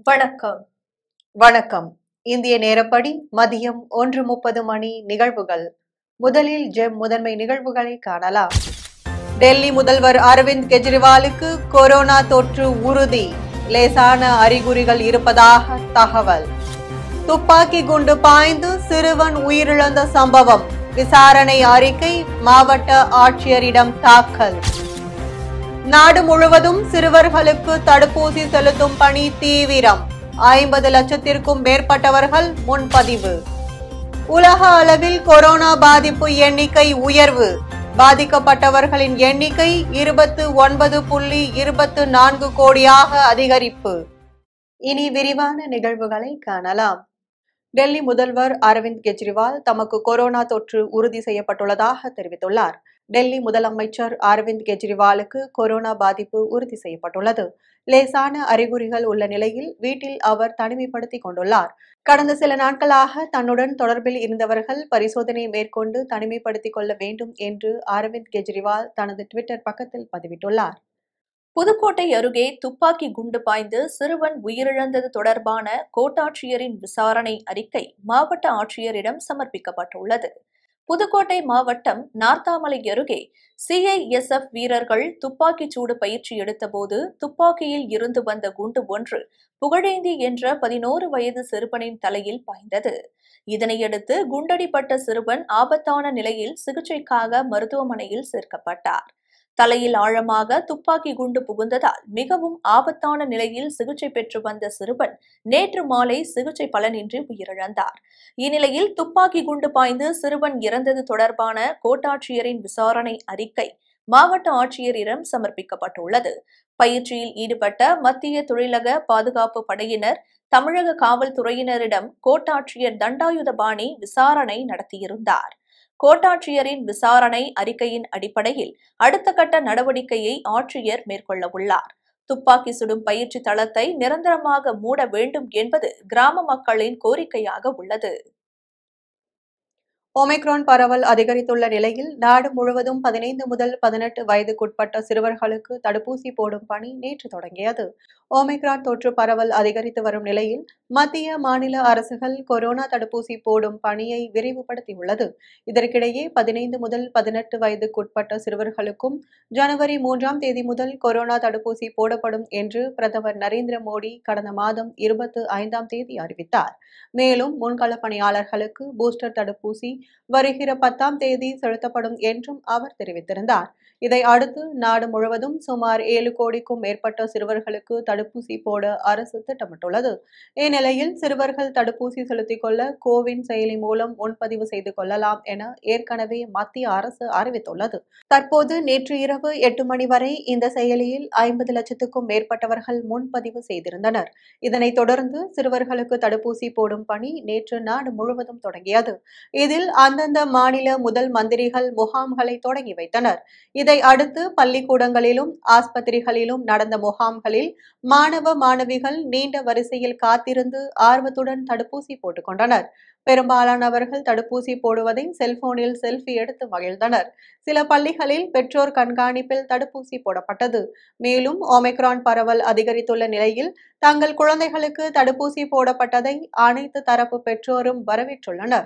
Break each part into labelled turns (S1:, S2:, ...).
S1: வணக்கம்
S2: வணக்கம் இந்திய நேரப்படி மதியம் ஒன்று முப்பது மணி நிகழ்வுகள் முதலில் ஜெம் முதன்மை நிகழ்வுகளை காணலாம் டெல்லி முதல்வர் அரவிந்த் கெஜ்ரிவாலுக்கு கொரோனா தொற்று உறுதி லேசான அறிகுறிகள் இருப்பதாக தகவல் துப்பாக்கி குண்டு பாய்ந்து சிறுவன் உயிரிழந்த சம்பவம் விசாரணை அறிக்கை மாவட்ட ஆட்சியரிடம் தாக்கல் நாடு முழுவதும் சிறுவர்களுக்கு தடுப்பூசி செலுத்தும் பணி தீவிரம் ஐம்பது லட்சத்திற்கும் மேற்பட்டவர்கள் முன்பதிவு உலக அளவில் கொரோனா பாதிப்பு எண்ணிக்கை உயர்வு பாதிக்கப்பட்டவர்களின் எண்ணிக்கை இருபத்து ஒன்பது புள்ளி இருபத்து நான்கு கோடியாக அதிகரிப்பு இனி விரிவான நிகழ்வுகளை காணலாம் டெல்லி முதல்வர் அரவிந்த் கெஜ்ரிவால் தமக்கு கொரோனா தொற்று உறுதி செய்யப்பட்டுள்ளதாக தெரிவித்துள்ளார் டெல்லி முதலமைச்சர் அரவிந்த் கெஜ்ரிவாலுக்கு கொரோனா பாதிப்பு உறுதி செய்யப்பட்டுள்ளது லேசான அறிகுறிகள் உள்ள நிலையில் வீட்டில் அவர் தனிமைப்படுத்திக் கொண்டுள்ளார் கடந்த சில நாட்களாக தன்னுடன் தொடர்பில் இருந்தவர்கள் பரிசோதனை மேற்கொண்டு தனிமைப்படுத்திக் கொள்ள வேண்டும் என்று அரவிந்த் கெஜ்ரிவால் தனது ட்விட்டர் பக்கத்தில் பதிவிட்டுள்ளார்
S1: புதுக்கோட்டை அருகே துப்பாக்கி குண்டு பாய்ந்து சிறுவன் உயிரிழந்தது தொடர்பான கோட்டாட்சியரின் விசாரணை அறிக்கை மாவட்ட ஆட்சியரிடம் சமர்ப்பிக்கப்பட்டுள்ளது புதுக்கோட்டை மாவட்டம் நார்த்தாமலை அருகே சிஐஎஸ்எஃப் வீரர்கள் துப்பாக்கிச் சூடு பயிற்சி எடுத்தபோது துப்பாக்கியில் இருந்து வந்த குண்டு ஒன்று புகழேந்தி என்ற பதினோரு வயது சிறுவனின் தலையில் பாய்ந்தது இதனையடுத்து குண்டடிப்பட்ட சிறுவன் ஆபத்தான நிலையில் சிகிச்சைக்காக மருத்துவமனையில் சேர்க்கப்பட்டார் தலையில் ஆழமாக துப்பாக்கி குண்டு புகுந்ததால் மிகவும் ஆபத்தான நிலையில் சிகிச்சை பெற்று வந்த சிறுவன் நேற்று மாலை சிகிச்சை பலனின்றி உயிரிழந்தார் இந்நிலையில் துப்பாக்கி குண்டு பாய்ந்து சிறுவன் இறந்தது தொடர்பான கோட்டாட்சியரின் விசாரணை அறிக்கை மாவட்ட ஆட்சியரிடம் சமர்ப்பிக்கப்பட்டுள்ளது பயிற்சியில் ஈடுபட்ட மத்திய தொழிலக பாதுகாப்பு படையினர் தமிழக காவல்துறையினரிடம் கோட்டாட்சியர் தண்டாயுதபாணி விசாரணை நடத்தியிருந்தார் கோட்டாட்சியரின் விசாரணை அறிக்கையின் அடிப்படையில் அடுத்த கட்ட நடவடிக்கையை ஆட்சியர் மேற்கொள்ள உள்ளார் துப்பாக்கி சுடும் பயிற்சி தளத்தை நிரந்தரமாக மூட வேண்டும் என்பது கிராம மக்களின் கோரிக்கையாக உள்ளது
S2: ஒமைக்ரான் பரவல் அதிகரித்துள்ள நிலையில் நாடு முழுவதும் பதினைந்து முதல் பதினெட்டு வயதுக்குட்பட்ட சிறுவர்களுக்கு தடுப்பூசி போடும் பணி நேற்று தொடங்கியது ஒமைக்ரான் தொற்று பரவல் அதிகரித்து வரும் நிலையில் மத்திய மாநில அரசுகள் கொரோனா தடுப்பூசி போடும் பணியை விரைவுபடுத்தியுள்ளது இதற்கிடையே பதினைந்து முதல் பதினெட்டு வயதுக்குட்பட்ட சிறுவர்களுக்கும் ஜனவரி மூன்றாம் தேதி முதல் கொரோனா தடுப்பூசி போடப்படும் என்று பிரதமர் நரேந்திர மோடி கடந்த மாதம் இருபத்து ஐந்தாம் தேதி அறிவித்தார் மேலும் முன்கள பணியாளர்களுக்கு பூஸ்டர் தடுப்பூசி வருகிற பத்தாம் தேதி செலுத்தப்படும் என்றும் அவர் தெரிவித்திருந்தார் இதை அடுத்து நாடு முழுவதும் சுமார் ஏழு கோடிக்கும் மேற்பட்ட சிறுவர்களுக்கு தடுப்பூசி போட அரசு திட்டமிட்டுள்ளது இந்நிலையில் சிறுவர்கள் தடுப்பூசி செலுத்திக் கொள்ள கோவின் செயலி மூலம் முன்பதிவு செய்து கொள்ளலாம் என ஏற்கனவே மத்திய அரசு அறிவித்துள்ளது தற்போது நேற்று இரவு எட்டு மணி வரை இந்த செயலியில் ஐம்பது லட்சத்துக்கும் மேற்பட்டவர்கள் முன்பதிவு செய்திருந்தனர் இதனைத் தொடர்ந்து சிறுவர்களுக்கு தடுப்பூசி போடும் பணி நேற்று நாடு முழுவதும் தொடங்கியது இதில் அந்தந்த மாநில முதல் மந்திரிகள் முகாம்களை தொடங்கி வைத்தனர் இதை அடுத்து பள்ளிக்கூடங்களிலும் ஆஸ்பத்திரிகளிலும் நடந்த முகாம்களில் மாணவ மாணவிகள் நீண்ட வரிசையில் காத்திருந்து ஆர்வத்துடன் தடுப்பூசி போட்டுக் கொண்டனர் பெரும்பாலானவர்கள் தடுப்பூசி போடுவதை செல்போனில் செல்ஃபி எடுத்து மகிழ்ந்தனர் சில பள்ளிகளில் பெற்றோர் கண்காணிப்பில் தடுப்பூசி போடப்பட்டது மேலும் ஒமைக்ரான் பரவல் அதிகரித்துள்ள நிலையில் தங்கள் குழந்தைகளுக்கு தடுப்பூசி போடப்பட்டதை அனைத்து தரப்பு பெற்றோரும் வரவேற்றுள்ளனர்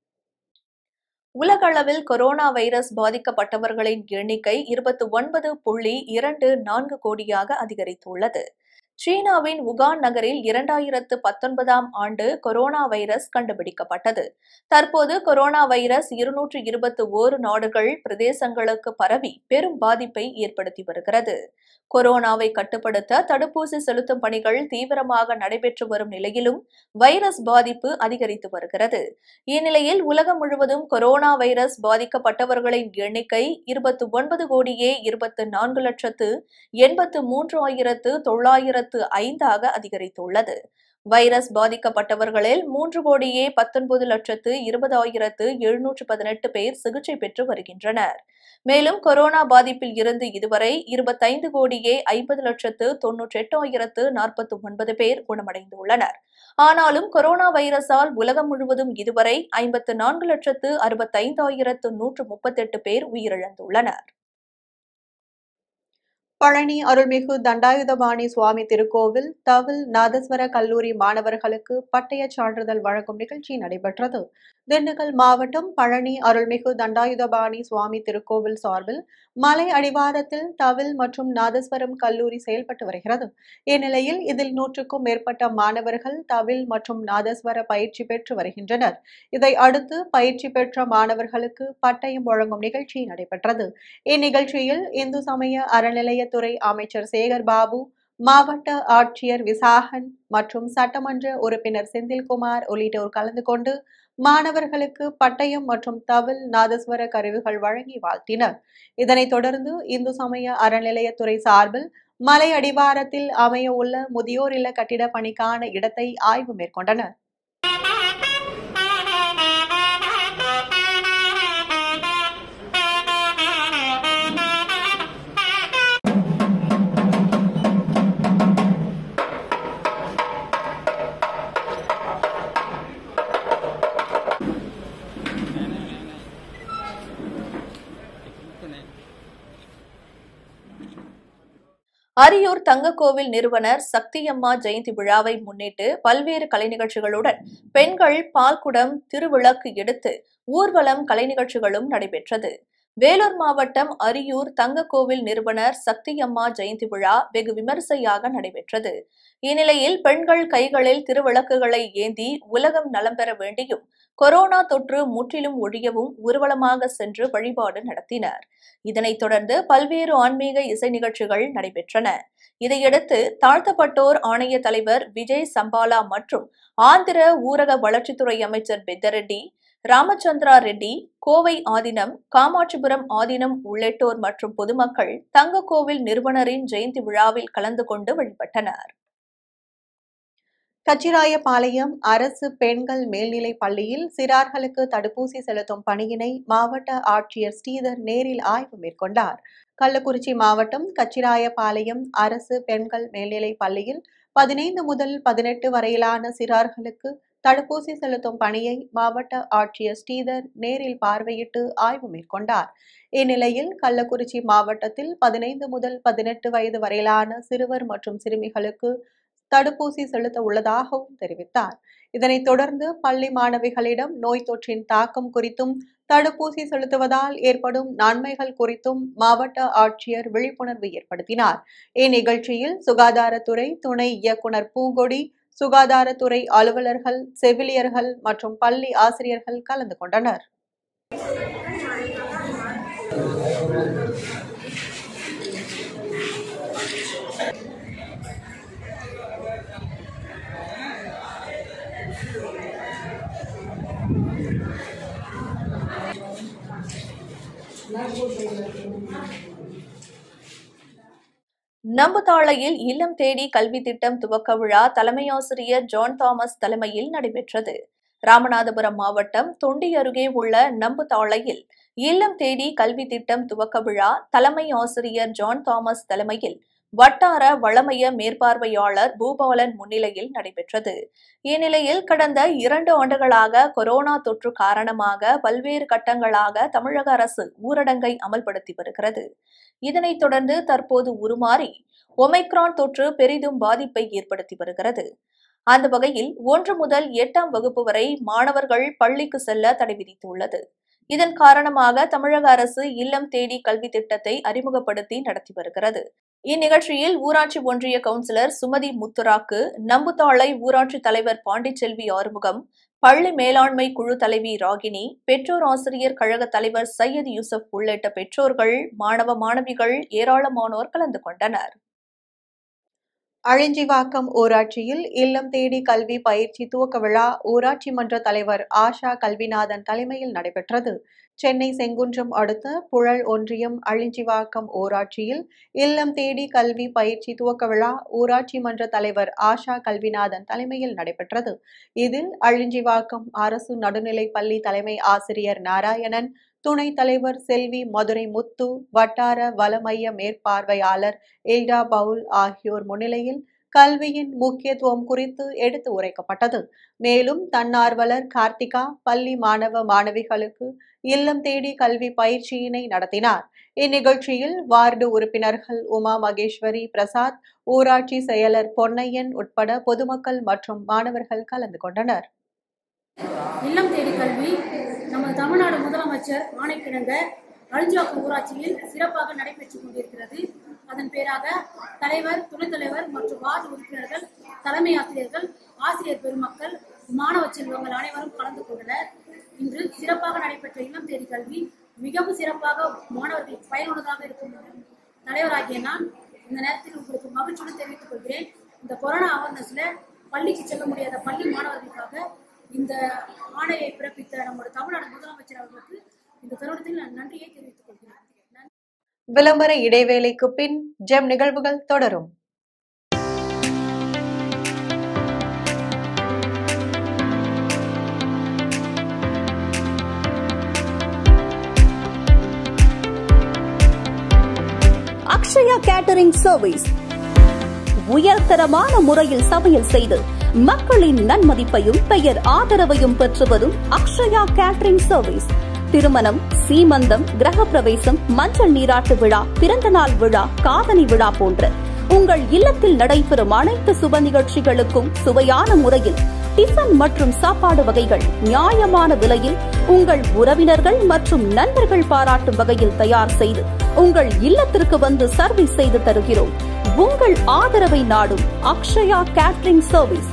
S1: உலகளவில் கொரோனா வைரஸ் பாதிக்கப்பட்டவர்களின் எண்ணிக்கை இருபத்தி ஒன்பது புள்ளி இரண்டு நான்கு கோடியாக அதிகரித்துள்ளது சீனாவின் உகான் நகரில் இரண்டாயிரத்து பத்தொன்பதாம் ஆண்டு கொரோனா வைரஸ் கண்டுபிடிக்கப்பட்டது தற்போது கொரோனா வைரஸ் இருநூற்று இருபத்தி ஓரு நாடுகள் பிரதேசங்களுக்கு பரவி பெரும் பாதிப்பை ஏற்படுத்தி வருகிறது கொரோனாவை கட்டுப்படுத்த தடுப்பூசி செலுத்தும் பணிகள் தீவிரமாக நடைபெற்று வரும் நிலையிலும் வைரஸ் பாதிப்பு அதிகரித்து வருகிறது இந்நிலையில் உலகம் முழுவதும் கொரோனா வைரஸ் பாதிக்கப்பட்டவர்களின் எண்ணிக்கை இருபத்தி ஒன்பது கோடியே இருபத்து நான்கு லட்சத்து எண்பத்து மூன்று ஆயிரத்து தொள்ளாயிரத்து ஐந்தாக அதிகரித்துள்ளது வைரஸ் பாதிக்கப்பட்டவர்களில் மூன்று கோடியே பத்தொன்பது லட்சத்து இருபதாயிரத்து எழுநூற்று பதினெட்டு பேர் சிகிச்சை பெற்று வருகின்றனர் மேலும் கொரோனா பாதிப்பில் இருந்து இதுவரை இருபத்தைந்து கோடியே ஐம்பது லட்சத்து தொன்னூற்றி எட்டாயிரத்து நாற்பத்தி ஒன்பது பேர் குணமடைந்துள்ளனர் ஆனாலும் கொரோனா வைரஸால் உலகம் முழுவதும் இதுவரை ஐம்பத்து நான்கு லட்சத்து அறுபத்தைந்தாயிரத்து நூற்று முப்பத்தெட்டு பேர் உயிரிழந்துள்ளனர்
S2: பழனி அருள்மிகு தண்டாயுதபாணி சுவாமி திருக்கோவில் தவில் நாதஸ்வர கல்லூரி மாணவர்களுக்கு பட்டயச் சான்றிதழ் வழங்கும் நிகழ்ச்சி நடைபெற்றது திண்டுக்கல் மாவட்டம் பழனி அருள்மிகு தண்டாயுதபாணி சுவாமி திருக்கோவில் சார்பில் மலை அடிவாரத்தில் தவில் மற்றும் நாதஸ்வரம் கல்லூரி செயல்பட்டு வருகிறது இந்நிலையில் இதில் நூற்றுக்கும் மேற்பட்ட மாணவர்கள் தவில் மற்றும் நாதஸ்வர பயிற்சி பெற்று வருகின்றனர் இதை அடுத்து பயிற்சி பெற்ற மாணவர்களுக்கு பட்டயம் வழங்கும் நிகழ்ச்சி நடைபெற்றது இந்நிகழ்ச்சியில் இந்து சமய அறநிலையத்துறை அமைச்சர் சேகர் பாபு மாவட்ட ஆட்சியர் விசாகன் மற்றும் சட்டமன்ற உறுப்பினர் செந்தில்குமார் உள்ளிட்டோர் கலந்து கொண்டு மாணவர்களுக்கு பட்டயம் மற்றும் தவில் நாதஸ்வர கருவிகள் வழங்கி வாழ்த்தினர் இதனைத் தொடர்ந்து இந்து சமய அறநிலையத்துறை சார்பில் மலை அடிவாரத்தில் அமைய உள்ள முதியோர் இல்ல கட்டிட பணிக்கான இடத்தை ஆய்வு மேற்கொண்டனர்
S1: அரியூர் தங்கக்கோவில் நிறுவனர் சக்தியம்மா ஜெயந்தி விழாவை முன்னிட்டு பல்வேறு கலை நிகழ்ச்சிகளுடன் பெண்கள் பால்குடம் திருவிளக்கு எடுத்து ஊர்வலம் கலை நிகழ்ச்சிகளும் நடைபெற்றது வேலூர் மாவட்டம் அரியூர் தங்கக்கோவில் நிறுவனர் சக்தியம்மா ஜெயந்தி விழா வெகு விமரிசையாக நடைபெற்றது இந்நிலையில் பெண்கள் கைகளில் திருவிளக்குகளை ஏந்தி உலகம் நலம் பெற வேண்டியும் கொரோனா தொற்று முற்றிலும் ஒழியவும் ஊர்வலமாக சென்று வழிபாடு நடத்தினர் இதனைத் தொடர்ந்து பல்வேறு ஆன்மீக இசை நிகழ்ச்சிகள் நடைபெற்றன இதையடுத்து தாழ்த்தப்பட்டோர் ஆணைய தலைவர் விஜய் சம்பாலா மற்றும் ஆந்திர ஊரக வளர்ச்சித்துறை அமைச்சர் பெத்தரெட்டி ராமச்சந்திரா ரெட்டி கோவை ஆதீனம் காமாட்சிபுரம் ஆதீனம் உள்ளிட்டோர் மற்றும் பொதுமக்கள் தங்கக்கோவில் நிறுவனரின் ஜெயந்தி விழாவில் கலந்து கொண்டு வழிபட்டனர்
S2: கச்சிராயபாளையம் அரசு பெண்கள் மேல்நிலைப் பள்ளியில் சிறார்களுக்கு தடுப்பூசி செலுத்தும் பணியினை மாவட்ட ஆட்சியர் ஸ்ரீதர் நேரில் ஆய்வு மேற்கொண்டார் கள்ளக்குறிச்சி மாவட்டம் கச்சிராயபாளையம் அரசு பெண்கள் மேல்நிலைப் பள்ளியில் பதினைந்து முதல் பதினெட்டு வரையிலான சிறார்களுக்கு தடுப்பூசி செலுத்தும் பணியை மாவட்ட ஆட்சியர் ஸ்ரீதர் நேரில் பார்வையிட்டு ஆய்வு மேற்கொண்டார் இந்நிலையில் கள்ளக்குறிச்சி மாவட்டத்தில் பதினைந்து முதல் பதினெட்டு வயது வரையிலான சிறுவர் மற்றும் சிறுமிகளுக்கு தடுப்பூசி செலுத்த உள்ளதாகவும் தெரிவித்தார் இதனைத் தொடர்ந்து பள்ளி மாணவிகளிடம் நோய் தொற்றின் தாக்கம் குறித்தும் தடுப்பூசி செலுத்துவதால் ஏற்படும் நன்மைகள் குறித்தும் மாவட்ட ஆட்சியர் விழிப்புணர்வு ஏற்படுத்தினார் இந்நிகழ்ச்சியில் சுகாதாரத்துறை துணை இயக்குனர் பூங்கொடி சுகாதாரத்துறை அலுவலர்கள் செவிலியர்கள் மற்றும் பள்ளி ஆசிரியர்கள் கலந்து கொண்டனர்
S1: நம்புதாளையில் இல்லம் தேடி கல்வி திட்டம் துவக்க விழா தலைமை ஆசிரியர் ஜான் தாமஸ் தலைமையில் நடைபெற்றது ராமநாதபுரம் மாவட்டம் தொண்டி அருகே உள்ள நம்புதாளையில் இல்லம் தேடி கல்வி திட்டம் துவக்க விழா தலைமை ஆசிரியர் ஜான் தாமஸ் தலைமையில் வட்டார வளமைய மேற்பார்வையாளர் பூபாலன் முன்னிலையில் நடைபெற்றது இந்நிலையில் கடந்த இரண்டு ஆண்டுகளாக கொரோனா தொற்று காரணமாக பல்வேறு கட்டங்களாக தமிழக அரசு ஊரடங்கை அமல்படுத்தி வருகிறது இதனைத் தொடர்ந்து தற்போது உருமாறி ஒமைக்ரான் தொற்று பெரிதும் பாதிப்பை ஏற்படுத்தி வருகிறது அந்த வகையில் ஒன்று முதல் எட்டாம் வகுப்பு வரை மாணவர்கள் பள்ளிக்கு செல்ல தடை விதித்துள்ளது இதன் காரணமாக தமிழக அரசு இல்லம் தேடி கல்வி திட்டத்தை அறிமுகப்படுத்தி நடத்தி வருகிறது இந்நிகழ்ச்சியில் ஊராட்சி ஒன்றிய கவுன்சிலர் சுமதி முத்துராக்கு நம்புத்தாளை ஊராட்சி தலைவர் பாண்டிச்செல்வி ஆறுமுகம் பள்ளி மேலாண்மை குழு தலைவி ராகினி பெற்றோர் ஆசிரியர் கழக தலைவர் சையத் யூசப் உள்ளிட்ட பெற்றோர்கள் மாணவ மாணவிகள் ஏராளமானோர் கலந்து கொண்டனர்
S2: அழிஞ்சிவாக்கம் ஊராட்சியில் இல்லம் தேடி கல்வி பயிற்சி துவக்க விழா ஊராட்சி மன்ற தலைவர் ஆஷா கல்விநாதன் தலைமையில் நடைபெற்றது சென்னை செங்குன்றம் அடுத்த புழல் ஒன்றியம் அழிஞ்சிவாக்கம் ஊராட்சியில் இல்லம் தேடி கல்வி பயிற்சி துவக்க விழா ஊராட்சி மன்ற தலைவர் ஆஷா கல்விநாதன் தலைமையில் நடைபெற்றது இதில் அழிஞ்சிவாக்கம் அரசு நடுநிலைப் பள்ளி தலைமை ஆசிரியர் நாராயணன் துணைத் தலைவர் செல்வி மதுரை முத்து வட்டார வலமைய மேற்பார்வையாளர் இல்டா பவுல் ஆகியோர் முன்னிலையில் கல்வியின் முக்கியத்துவம் குறித்து எடுத்து உரைக்கப்பட்டது மேலும் தன்னார்வலர் கார்த்திகா பள்ளி மாணவ மாணவிகளுக்கு இல்லம் தேடி கல்வி பயிற்சியினை நடத்தினார் இந்நிகழ்ச்சியில் வார்டு உறுப்பினர்கள் உமா மகேஸ்வரி பிரசாத் ஊராட்சி செயலர் பொன்னையன் உட்பட பொதுமக்கள் மற்றும் மாணவர்கள் கலந்து கொண்டனர்
S3: இல்லம் தேடி கல்வி நமது தமிழ்நாடு முதலமைச்சர் ஆணைக்கிணங்க அழிஞ்சாக்கம் ஊராட்சியில் சிறப்பாக நடைபெற்றுக் கொண்டிருக்கிறது அதன் பேராக தலைவர் துணைத் தலைவர் மற்றும் வார்டு உறுப்பினர்கள் தலைமை ஆசிரியர்கள் ஆசிரியர் பெருமக்கள் மாணவ செல்வங்கள் அனைவரும் கலந்து கொண்டனர் இன்று சிறப்பாக நடைபெற்ற இல்லம் தேடி கல்வி மிகவும் சிறப்பாக மாணவர்கள் பயனுள்ளதாக இருக்கும் என்று தலைவராகிய நான் இந்த நேரத்தில் உங்களுக்கு மகிழ்ச்சியுடன் தெரிவித்துக் கொள்கிறேன் இந்த கொரோனா அவேர்னஸ்ல பள்ளிக்கு செல்ல முடியாத பள்ளி மாணவர்களுக்காக இந்த ஆணையை பிறப்பித்த நம்முடைய தமிழ்நாடு முதலமைச்சர் அவர்களுக்கு இந்த தருணத்தில் நான் நன்றியை தெரிவித்துக் கொள்கிறேன் நன்றி.
S2: விளம்பர இடைவேளைக்கு பின் ஜெம் நிகழ்வுகள் தொடரும்
S4: அக்ஷயா கேட்டரிங் சர்வீஸ் உயர்தரமான முறையில் சமையல் செய்து மக்களின் நன்மதிப்பையும் பெயர் ஆதரவையும் பெற்று வரும் அக்ஷயா கேட்டரிங் சர்வீஸ் திருமணம் சீமந்தம் கிரகப்பிரவேசம் மஞ்சள் நீராட்டு விழா பிறந்தநாள் விழா காதணி விழா போன்ற உங்கள் இல்லத்தில் நடைபெறும் அனைத்து சுப நிகழ்ச்சிகளுக்கும் சுவையான முறையில் டிஃபன் மற்றும் சாப்பாடு வகைகள் நியாயமான விலையில் உங்கள் உறவினர்கள் மற்றும் நண்பர்கள் பாராட்டும் வகையில் தயார் செய்து உங்கள் இல்லத்திற்கு வந்து சர்வீஸ் செய்து தருகிறோம் உங்கள் ஆதரவை நாடும் அக்ஷயா கேட்டரிங் சர்வீஸ்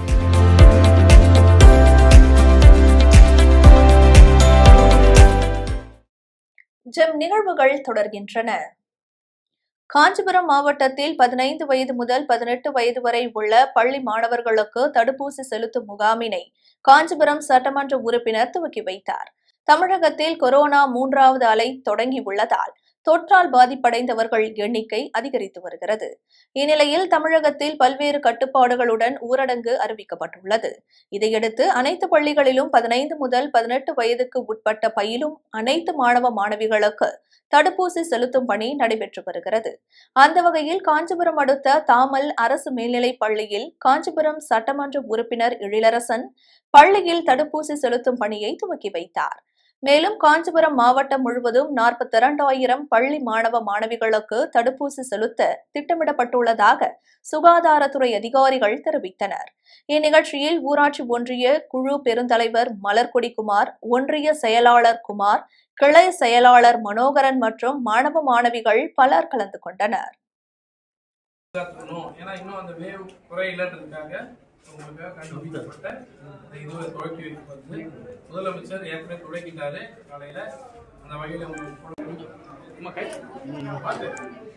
S1: ஜெம் நிகழ்வுகள் தொடர்கின்றன காஞ்சிபுரம் மாவட்டத்தில் பதினைந்து வயது முதல் பதினெட்டு வயது வரை உள்ள பள்ளி மாணவர்களுக்கு தடுப்பூசி செலுத்தும் முகாமினை காஞ்சிபுரம் சட்டமன்ற உறுப்பினர் துவக்கி வைத்தார் தமிழகத்தில் கொரோனா மூன்றாவது அலை தொடங்கியுள்ளதால் தொற்றால் பாதிப்படைந்தவர்கள் எண்ணிக்கை அதிகரித்து வருகிறது இந்நிலையில் தமிழகத்தில் பல்வேறு கட்டுப்பாடுகளுடன் ஊரடங்கு அறிவிக்கப்பட்டுள்ளது இதையடுத்து அனைத்து பள்ளிகளிலும் பதினைந்து முதல் பதினெட்டு வயதுக்கு உட்பட்ட பயிலும் அனைத்து மாணவ மாணவிகளுக்கு தடுப்பூசி செலுத்தும் பணி நடைபெற்று வருகிறது அந்த வகையில் காஞ்சிபுரம் அடுத்த தாமல் அரசு மேல்நிலைப் பள்ளியில் காஞ்சிபுரம் சட்டமன்ற உறுப்பினர் எழிலரசன் பள்ளியில் தடுப்பூசி செலுத்தும் பணியை துவக்கி வைத்தார் மேலும் காஞ்சிபுரம் மாவட்டம் முழுவதும் நாற்பத்தி இரண்டாயிரம் பள்ளி மாணவ மாணவிகளுக்கு தடுப்பூசி செலுத்த திட்டமிடப்பட்டுள்ளதாக சுகாதாரத்துறை அதிகாரிகள் தெரிவித்தனர் இந்நிகழ்ச்சியில் ஊராட்சி ஒன்றிய குழு பெருந்தலைவர் மலர்கொடி குமார் ஒன்றிய செயலாளர் குமார் கிளை செயலாளர் மனோகரன் மற்றும் மாணவ மாணவிகள் பலர் கலந்து கொண்டனர்
S5: இருக்கணும் ஏன்னா இன்னும் அந்த வேவ் குறையிலன்றதுக்காக உங்களுக்காக கண்டுபிடிக்கப்பட்ட இந்த இதுவை துவக்கி வைக்கப்பட்டு முதலமைச்சர் ஏற்கனவே தொடங்கிட்டாரு காலையில அந்த வகையில உங்களுக்கு கொடுக்கணும். அம்மா, கை. பார்த்து.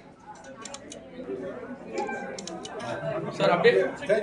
S5: சார் அப்படியே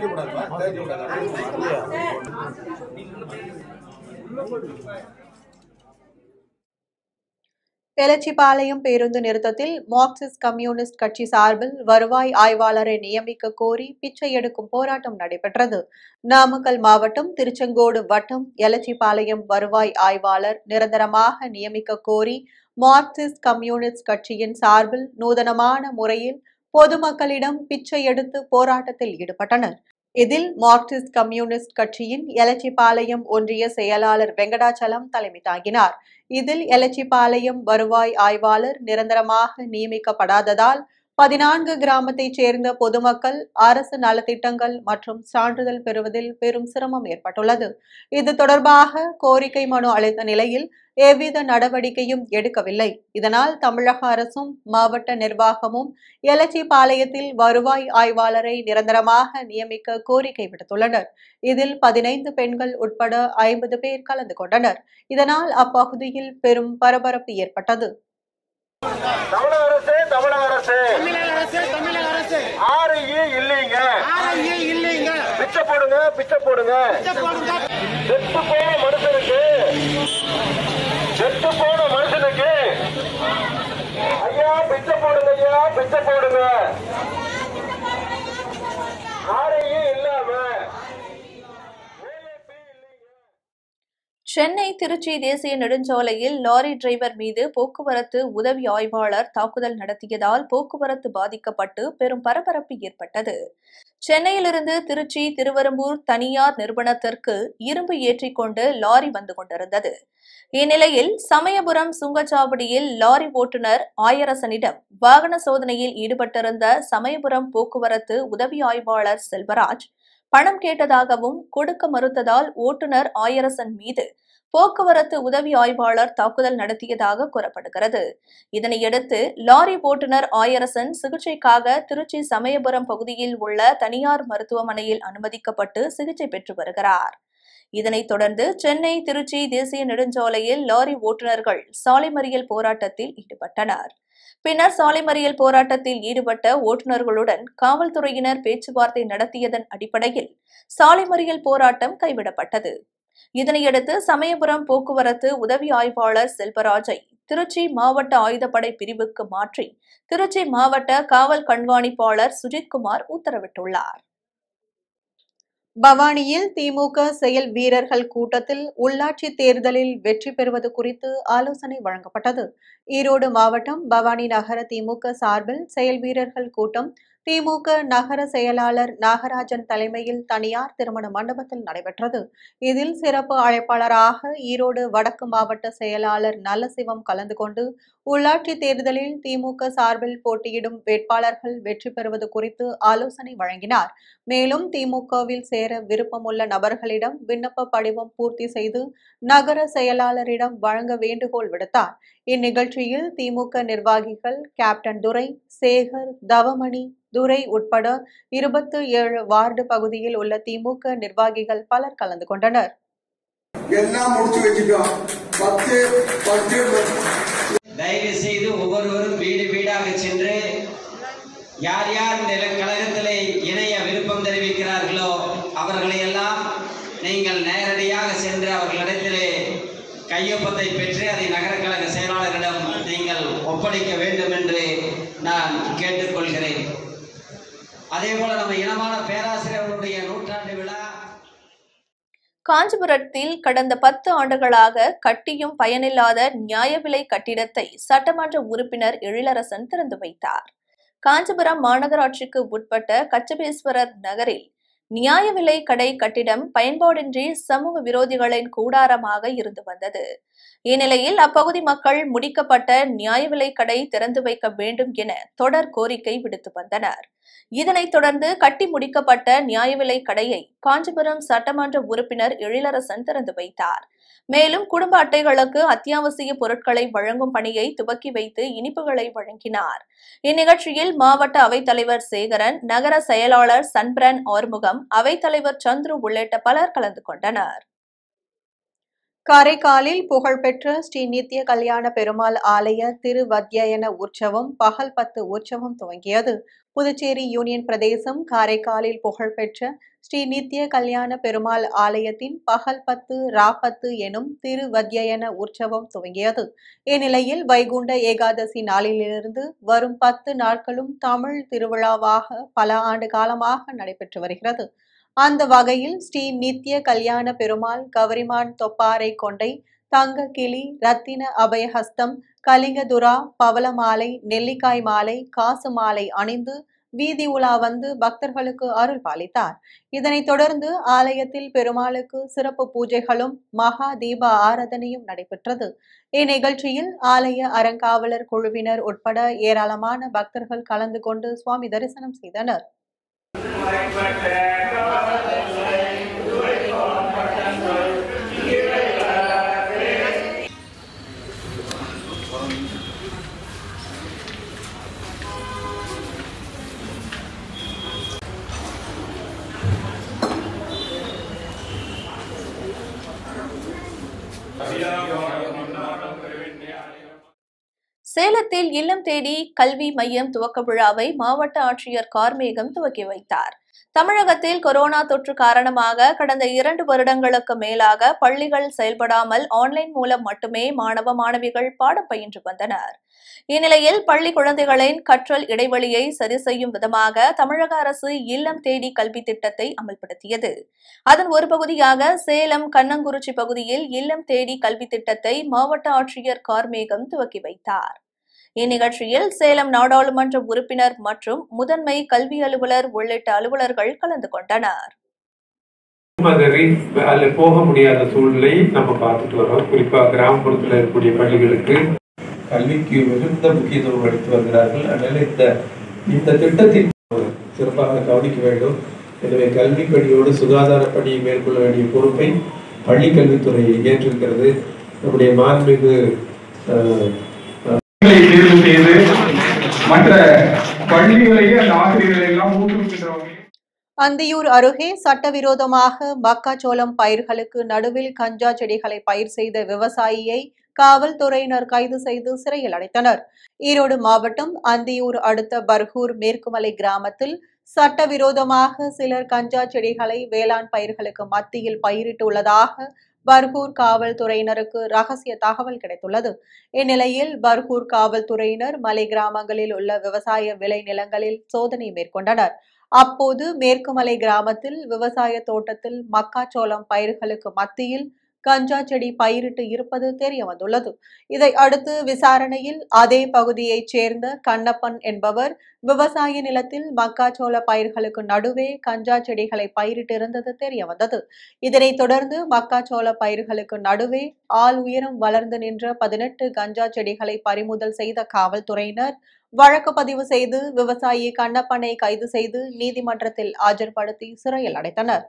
S2: எலச்சிபாளையம் பேருந்து நிறுத்தத்தில் மார்க்சிஸ்ட் கம்யூனிஸ்ட் கட்சி சார்பில் வருவாய் ஆய்வாளரை நியமிக்க கோரி பிச்சை எடுக்கும் போராட்டம் நடைபெற்றது நாமக்கல் மாவட்டம் திருச்செங்கோடு வட்டம் எலச்சிபாளையம் வருவாய் ஆய்வாளர் நிரந்தரமாக நியமிக்க கோரி மார்க்சிஸ்ட் கம்யூனிஸ்ட் கட்சியின் சார்பில் நூதனமான முறையில் பொதுமக்களிடம் பிச்சை எடுத்து போராட்டத்தில் ஈடுபட்டனர் இதில் மார்க்சிஸ்ட் கம்யூனிஸ்ட் கட்சியின் எலச்சிபாளையம் ஒன்றிய செயலாளர் வெங்கடாச்சலம் தலைமை தாங்கினார் இதில் எலச்சிபாளையம் வருவாய் ஆய்வாளர் நிரந்தரமாக நியமிக்கப்படாததால் பதினான்கு கிராமத்தைச் சேர்ந்த பொதுமக்கள் அரசு நலத்திட்டங்கள் மற்றும் சான்றிதழ் பெறுவதில் பெரும் சிரமம் ஏற்பட்டுள்ளது இது தொடர்பாக கோரிக்கை மனு அளித்த நிலையில் எவ்வித நடவடிக்கையும் எடுக்கவில்லை இதனால் தமிழக அரசும் மாவட்ட நிர்வாகமும் எலச்சிபாளையத்தில் வருவாய் ஆய்வாளரை நிரந்தரமாக நியமிக்க கோரிக்கை விடுத்துள்ளனர் இதில் பதினைந்து பெண்கள் உட்பட ஐம்பது பேர் கலந்து கொண்டனர் இதனால் அப்பகுதியில் பெரும் பரபரப்பு ஏற்பட்டது
S6: தமிழக அரசு தமிழக அரசு
S7: தமிழக அரசு தமிழக அரசு
S6: ஆறு ஈ இல்லைங்க
S7: ஆரோக்கிய இல்லைங்க
S6: பிச்சை போடுங்க பிச்சை போடுங்க
S7: பிச்சை போடுங்க
S6: செத்து போன மனுஷனுக்கு செத்து போன மனுஷனுக்கு ஐயா பிச்சை போடுங்க ஐயா பிச்சை போடுங்க ஆறு ஈ இல்லாம AAP இல்லைங்க
S1: சென்னை திருச்சி தேசிய நெடுஞ்சாலையில் லாரி டிரைவர் மீது போக்குவரத்து உதவி ஆய்வாளர் தாக்குதல் நடத்தியதால் போக்குவரத்து பாதிக்கப்பட்டு பெரும் பரபரப்பு ஏற்பட்டது சென்னையிலிருந்து திருச்சி திருவெரும்பூர் தனியார் நிறுவனத்திற்கு இரும்பு ஏற்றிக்கொண்டு லாரி வந்து கொண்டிருந்தது இந்நிலையில் சமயபுரம் சுங்கச்சாவடியில் லாரி ஓட்டுநர் ஆயரசனிடம் வாகன சோதனையில் ஈடுபட்டிருந்த சமயபுரம் போக்குவரத்து உதவி ஆய்வாளர் செல்வராஜ் பணம் கேட்டதாகவும் கொடுக்க மறுத்ததால் ஓட்டுநர் ஆயரசன் மீது போக்குவரத்து உதவி ஆய்வாளர் தாக்குதல் நடத்தியதாக கூறப்படுகிறது இதனையடுத்து லாரி ஓட்டுநர் ஆயரசன் சிகிச்சைக்காக திருச்சி சமயபுரம் பகுதியில் உள்ள தனியார் மருத்துவமனையில் அனுமதிக்கப்பட்டு சிகிச்சை பெற்று வருகிறார் இதனைத் தொடர்ந்து சென்னை திருச்சி தேசிய நெடுஞ்சாலையில் லாரி ஓட்டுநர்கள் சாலை மறியல் போராட்டத்தில் ஈடுபட்டனர் பின்னர் சாலை மறியல் போராட்டத்தில் ஈடுபட்ட ஓட்டுநர்களுடன் காவல்துறையினர் பேச்சுவார்த்தை நடத்தியதன் அடிப்படையில் சாலை மறியல் போராட்டம் கைவிடப்பட்டது இதனையடுத்து சமயபுரம் போக்குவரத்து உதவி ஆய்வாளர் செல்வராஜை திருச்சி மாவட்ட ஆயுதப்படை பிரிவுக்கு மாற்றி திருச்சி மாவட்ட காவல் கண்காணிப்பாளர் சுஜித்குமார் உத்தரவிட்டுள்ளார்
S2: பவானியில் திமுக செயல் வீரர்கள் கூட்டத்தில் உள்ளாட்சி தேர்தலில் வெற்றி பெறுவது குறித்து ஆலோசனை வழங்கப்பட்டது ஈரோடு மாவட்டம் பவானி நகர திமுக சார்பில் செயல் வீரர்கள் கூட்டம் திமுக நகர செயலாளர் நாகராஜன் தலைமையில் தனியார் திருமண மண்டபத்தில் நடைபெற்றது இதில் சிறப்பு அழைப்பாளராக ஈரோடு வடக்கு மாவட்ட செயலாளர் நல்லசிவம் கலந்து கொண்டு உள்ளாட்சி தேர்தலில் திமுக சார்பில் போட்டியிடும் வேட்பாளர்கள் வெற்றி பெறுவது குறித்து ஆலோசனை வழங்கினார் மேலும் திமுகவில் சேர விருப்பமுள்ள நபர்களிடம் விண்ணப்ப படிவம் பூர்த்தி செய்து நகர செயலாளரிடம் வழங்க வேண்டுகோள் விடுத்தார் இந்நிகழ்ச்சியில் திமுக நிர்வாகிகள் கேப்டன் துரை சேகர் தவமணி துரை உட்பட இருபத்து ஏழு வார்டு பகுதியில் உள்ள திமுக நிர்வாகிகள் பலர் கலந்து கொண்டனர்
S8: எல்லாம் முடிச்சு வச்சுட்டோம் பத்து பத்து
S9: தயவு செய்து ஒவ்வொருவரும் வீடு வீடாக சென்று யார் யார் இந்த கழகத்திலே இணைய விருப்பம் தெரிவிக்கிறார்களோ அவர்களை எல்லாம் நீங்கள் நேரடியாக சென்று அவர்களிடத்திலே கையொப்பத்தை பெற்று அதை நகர கழக செயலாளரிடம் நீங்கள் ஒப்படைக்க வேண்டும் என்று நான் கேட்டுக்கொள்கிறேன் அதே போல நம்ம இனமான பேராசிரியர்களுடைய நூற்றாண்டு விழா
S1: காஞ்சிபுரத்தில் கடந்த பத்து ஆண்டுகளாக கட்டியும் பயனில்லாத நியாய விலை கட்டிடத்தை சட்டமன்ற உறுப்பினர் எழிலரசன் திறந்து வைத்தார் காஞ்சிபுரம் மாநகராட்சிக்கு உட்பட்ட கச்சபேஸ்வரர் நகரில் நியாய விலை கடை கட்டிடம் பயன்பாடின்றி சமூக விரோதிகளின் கூடாரமாக இருந்து வந்தது இந்நிலையில் அப்பகுதி மக்கள் முடிக்கப்பட்ட நியாய விலை கடை திறந்து வைக்க வேண்டும் என தொடர் கோரிக்கை விடுத்து வந்தனர் இதனைத் தொடர்ந்து கட்டி முடிக்கப்பட்ட நியாய விலை கடையை காஞ்சிபுரம் சட்டமன்ற உறுப்பினர் எழிலரசன் திறந்து வைத்தார் மேலும் குடும்ப அட்டைகளுக்கு அத்தியாவசிய பொருட்களை வழங்கும் பணியை துவக்கி வைத்து இனிப்புகளை வழங்கினார் இந்நிகழ்ச்சியில் மாவட்ட அவைத்தலைவர் சேகரன் நகர செயலாளர் சன்பிரன் ஆறுமுகம் அவைத்தலைவர் சந்துரு உள்ளிட்ட பலர் கலந்து கொண்டனர்
S2: காரைக்காலில் புகழ்பெற்ற ஸ்ரீ நித்ய கல்யாண பெருமாள் ஆலய திருவத்யயன உற்சவம் பகல் பத்து உற்சவம் துவங்கியது புதுச்சேரி யூனியன் பிரதேசம் காரைக்காலில் புகழ்பெற்ற ஸ்ரீ நித்ய கல்யாண பெருமாள் ஆலயத்தின் பகல் பத்து ராப்பத்து எனும் திருவத்யயன உற்சவம் துவங்கியது இந்நிலையில் வைகுண்ட ஏகாதசி நாளிலிருந்து வரும் பத்து நாட்களும் தமிழ் திருவிழாவாக பல ஆண்டு காலமாக நடைபெற்று வருகிறது அந்த வகையில் ஸ்ரீ நித்ய கல்யாண பெருமாள் கவரிமான் தொப்பாரை கொண்டை தங்க கிளி ரத்தின அபயஹஸ்தம் கலிங்கதுரா பவளமாலை நெல்லிக்காய் மாலை காசு மாலை அணிந்து வீதி உலா வந்து பக்தர்களுக்கு அருள் பாலித்தார் இதனைத் தொடர்ந்து ஆலயத்தில் பெருமாளுக்கு சிறப்பு பூஜைகளும் மகா தீப ஆராதனையும் நடைபெற்றது இந்நிகழ்ச்சியில் ஆலய அறங்காவலர் குழுவினர் உட்பட ஏராளமான பக்தர்கள் கலந்து கொண்டு சுவாமி தரிசனம் செய்தனர்
S1: சேலத்தில் இல்லம் தேடி கல்வி மையம் துவக்க விழாவை மாவட்ட ஆட்சியர் கார்மேகம் துவக்கி வைத்தார் தமிழகத்தில் கொரோனா தொற்று காரணமாக கடந்த இரண்டு வருடங்களுக்கு மேலாக பள்ளிகள் செயல்படாமல் ஆன்லைன் மூலம் மட்டுமே மாணவ மாணவிகள் பாடம் பயின்று வந்தனர் இந்நிலையில் பள்ளி குழந்தைகளின் கற்றல் இடைவெளியை சரி செய்யும் விதமாக தமிழக அரசு இல்லம் தேடி கல்வி திட்டத்தை அமல்படுத்தியது அதன் ஒரு பகுதியாக சேலம் கண்ணங்குறிச்சி பகுதியில் இல்லம் தேடி கல்வி திட்டத்தை மாவட்ட ஆட்சியர் கார்மேகம் துவக்கி வைத்தார் இந்நிகழ்ச்சியில் சேலம் நாடாளுமன்ற உறுப்பினர் மற்றும் முதன்மை கல்வி அலுவலர் உள்ளிட்ட அலுவலர்கள் கலந்து கொண்டனர்
S10: மாதிரி அதில் போக முடியாத சூழ்நிலையை நம்ம பார்த்துட்டு வரோம் குறிப்பா கிராமப்புறத்தில் இருக்கக்கூடிய பள்ளிகளுக்கு கல்விக்கு மிகுந்த முக்கியத்துவம் அளித்து வருகிறார்கள் அதனால இந்த இந்த திட்டத்தின் சிறப்பாக கவனிக்க வேண்டும் எனவே கல்வி பணியோடு சுகாதார பணியை மேற்கொள்ள வேண்டிய பொறுப்பை பள்ளி கல்வித்துறை ஏற்றிருக்கிறது நம்முடைய மாண்புமிகு அஹ்,
S11: தேர்வு செய்து மற்ற பள்ளிகளையே அந்த ஆசிரியர்களை எல்லாம் ஊக்குவிக்கின்ற வகையில்
S2: அந்தியூர் அருகே சட்டவிரோதமாக மக்காச்சோளம் பயிர்களுக்கு நடுவில் கஞ்சா செடிகளை பயிர் செய்த விவசாயியை காவல்துறையினர் கைது செய்து சிறையில் அடைத்தனர் ஈரோடு மாவட்டம் அந்தியூர் அடுத்த பர்கூர் மேற்குமலை கிராமத்தில் சட்டவிரோதமாக சிலர் கஞ்சா செடிகளை வேளாண் பயிர்களுக்கு மத்தியில் பயிரிட்டுள்ளதாக பர்கூர் காவல்துறையினருக்கு ரகசிய தகவல் கிடைத்துள்ளது இந்நிலையில் பர்கூர் காவல்துறையினர் மலை கிராமங்களில் உள்ள விவசாய விளை நிலங்களில் சோதனை மேற்கொண்டனர் அப்போது மேற்குமலை கிராமத்தில் விவசாய தோட்டத்தில் மக்காச்சோளம் பயிர்களுக்கு மத்தியில் கஞ்சா செடி பயிரிட்டு இருப்பது தெரிய வந்துள்ளது இதை அடுத்து விசாரணையில் அதே பகுதியைச் சேர்ந்த கண்ணப்பன் என்பவர் விவசாய நிலத்தில் மக்காச்சோள பயிர்களுக்கு நடுவே கஞ்சா செடிகளை பயிரிட்டிருந்தது தெரிய வந்தது இதனைத் தொடர்ந்து மக்காச்சோள பயிர்களுக்கு நடுவே ஆள் உயரம் வளர்ந்து நின்ற பதினெட்டு கஞ்சா செடிகளை பறிமுதல் செய்த காவல்துறையினர் வழக்கு பதிவு செய்து விவசாயி கண்ணப்பனை கைது செய்து நீதிமன்றத்தில் ஆஜர்படுத்தி சிறையில் அடைத்தனர்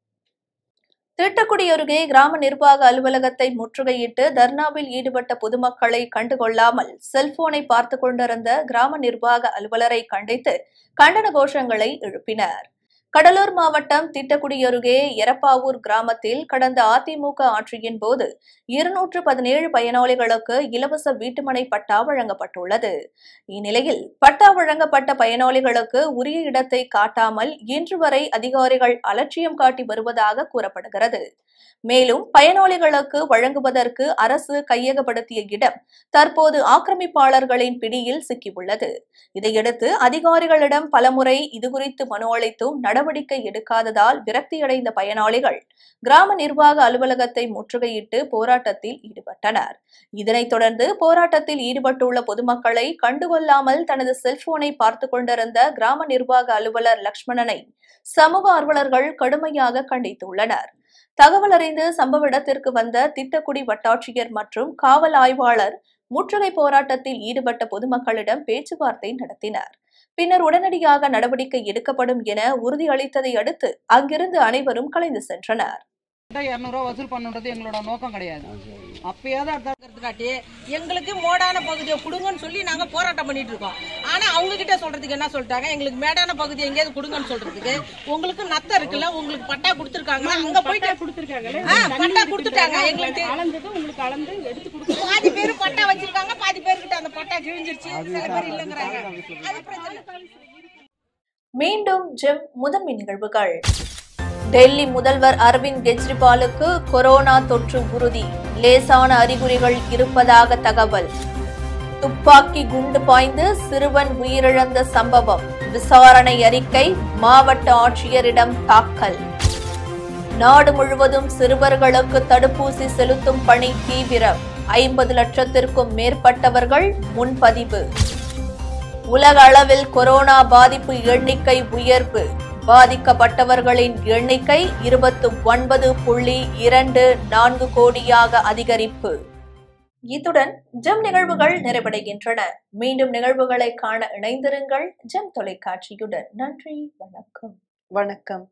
S1: திட்டக்குடி அருகே கிராம நிர்வாக அலுவலகத்தை முற்றுகையிட்டு தர்ணாவில் ஈடுபட்ட பொதுமக்களை கண்டுகொள்ளாமல் செல்போனை பார்த்து கொண்டிருந்த கிராம நிர்வாக அலுவலரை கண்டித்து கண்டன கோஷங்களை எழுப்பினர் கடலூர் மாவட்டம் திட்டக்குடி அருகே எரப்பாவூர் கிராமத்தில் கடந்த அதிமுக ஆட்சியின் போது இருநூற்று பதினேழு பயனாளிகளுக்கு இலவச வீட்டுமனை பட்டா வழங்கப்பட்டுள்ளது இந்நிலையில் பட்டா வழங்கப்பட்ட பயனாளிகளுக்கு உரிய இடத்தை காட்டாமல் இன்று வரை அதிகாரிகள் அலட்சியம் காட்டி வருவதாக கூறப்படுகிறது மேலும் பயனாளிகளுக்கு வழங்குவதற்கு அரசு கையகப்படுத்திய இடம் தற்போது ஆக்கிரமிப்பாளர்களின் பிடியில் சிக்கியுள்ளது இதையடுத்து அதிகாரிகளிடம் பலமுறை இதுகுறித்து மனு அளித்தும் நடவடிக்கை எடுக்காததால் விரக்தியடைந்த பயனாளிகள் கிராம நிர்வாக அலுவலகத்தை முற்றுகையிட்டு போராட்டத்தில் ஈடுபட்டனர் இதனைத் தொடர்ந்து போராட்டத்தில் ஈடுபட்டுள்ள பொதுமக்களை கண்டுகொள்ளாமல் தனது செல்போனை பார்த்து கொண்டிருந்த கிராம நிர்வாக அலுவலர் லக்ஷ்மணனை சமூக ஆர்வலர்கள் கடுமையாக கண்டித்துள்ளனர் தகவல் அறிந்து சம்பவ இடத்திற்கு வந்த திட்டக்குடி வட்டாட்சியர் மற்றும் காவல் ஆய்வாளர் முற்றுகை போராட்டத்தில் ஈடுபட்ட பொதுமக்களிடம் பேச்சுவார்த்தை நடத்தினர் பின்னர் உடனடியாக நடவடிக்கை எடுக்கப்படும் என உறுதியளித்ததை அடுத்து அங்கிருந்து அனைவரும் கலைந்து சென்றனர்
S12: இரநூறுவா வசூல் பண்ணுன்றது எங்களோட நோக்கம் கிடையாது அப்பயாவது அடுத்த காட்டி எங்களுக்கு மோடான பகுதியை கொடுங்கன்னு சொல்லி நாங்க போராட்டம் பண்ணிட்டு இருக்கோம் ஆனா அவங்க கிட்ட சொல்றதுக்கு என்ன சொல்லிட்டாங்க எங்களுக்கு மேடான பகுதி எங்கேயாவது கொடுங்கன்னு சொல்றதுக்கு உங்களுக்கு நத்தம் இருக்குல்ல உங்களுக்கு பட்டா கொடுத்துருக்காங்க அங்க போயிட்டு கொடுத்துருக்காங்க பட்டா கொடுத்துட்டாங்க எங்களுக்கு அளந்தது உங்களுக்கு அளந்து எடுத்து கொடுத்து பாதி பேர் பட்டா வச்சிருக்காங்க பாதி பேர்கிட்ட அந்த பட்டா கிழிஞ்சிருச்சு சில பேர் இல்லைங்கிறாங்க அது பிரச்சனை
S1: மீண்டும் ஜிம் முதன்மை நிகழ்வுகள் டெல்லி முதல்வர் அரவிந்த் கெஜ்ரிவாலுக்கு கொரோனா தொற்று உறுதி லேசான அறிகுறிகள் இருப்பதாக தகவல் துப்பாக்கி குண்டு பாய்ந்து சிறுவன் உயிரிழந்த சம்பவம் விசாரணை அறிக்கை மாவட்ட ஆட்சியரிடம் தாக்கல் நாடு முழுவதும் சிறுவர்களுக்கு தடுப்பூசி செலுத்தும் பணி தீவிரம் ஐம்பது லட்சத்திற்கும் மேற்பட்டவர்கள் முன்பதிவு உலக அளவில் கொரோனா பாதிப்பு எண்ணிக்கை உயர்வு பாதிக்கப்பட்டவர்களின் எண்ணிக்கை இருபத்து ஒன்பது புள்ளி இரண்டு நான்கு கோடியாக அதிகரிப்பு இத்துடன் ஜெம் நிகழ்வுகள் நிறைவடைகின்றன மீண்டும் நிகழ்வுகளை காண இணைந்திருங்கள் ஜெம் தொலைக்காட்சியுடன் நன்றி வணக்கம்
S2: வணக்கம்